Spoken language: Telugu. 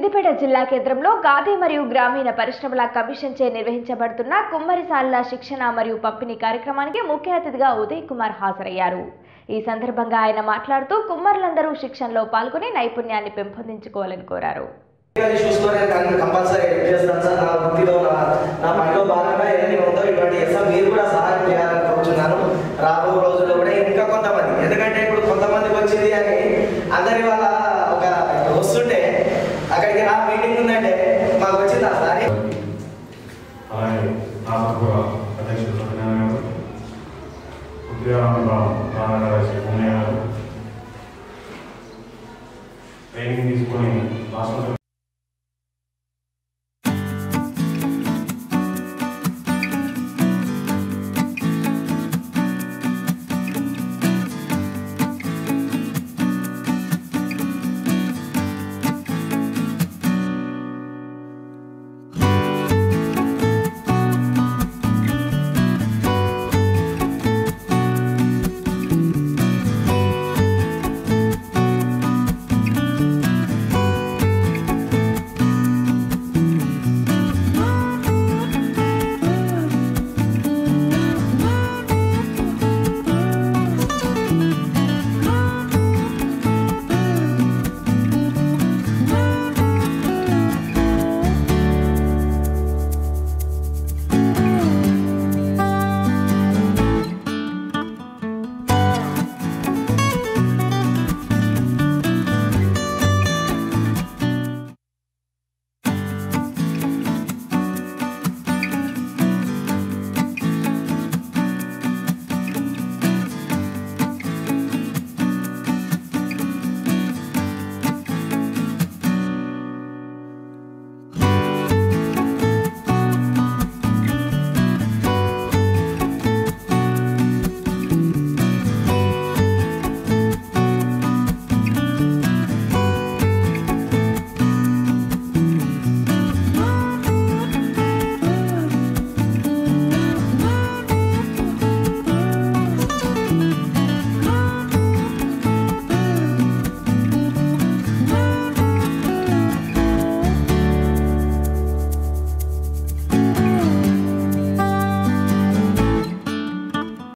సిద్దిపేట జిల్లా కేంద్రంలో గాది మరియు గ్రామీణ పరిశ్రమల కమిషన్ చే నిర్వహించబడుతున్న కుమ్మరిసాల శిక్షణ మరియు పంపిణీ కార్యక్రమానికి ముఖ్య అతిథిగా ఉదయ్ కుమార్ హాజరయ్యారు ఈ సందర్భంగా ఆయన మాట్లాడుతూ కుమ్మరులందరూ శిక్షణలో పాల్గొని నైపుణ్యాన్ని పెంపొందించుకోవాలని కోరారు అది చూసుకొని నేను కంపల్సరీ హెల్ప్ చేస్తాను సార్ నా వృత్తిలో నా నా పనిలో భాగంగా ఏదైనా ఉందో ఇటువంటి చేస్తాం మీరు కూడా సహాయం చేయాలని కోరుచున్నాను రాబో రోజుల్లో కూడా ఇంకా కొంతమంది ఎందుకంటే ఇప్పుడు కొంతమందికి వచ్చింది అని అందరి వల్ల ఒక వస్తుంటే అక్కడికి నా మీటింగ్ ఉందంటే మాకు వచ్చిందా సార్ అలాగే రాష్ట్ర అధ్యక్షుడు సత్యనారాయణ గారు ఉద్యోగ రామరాజు ఉమ్మయ్య గారు ట్రైనింగ్ తీసుకొని రాష్ట్ర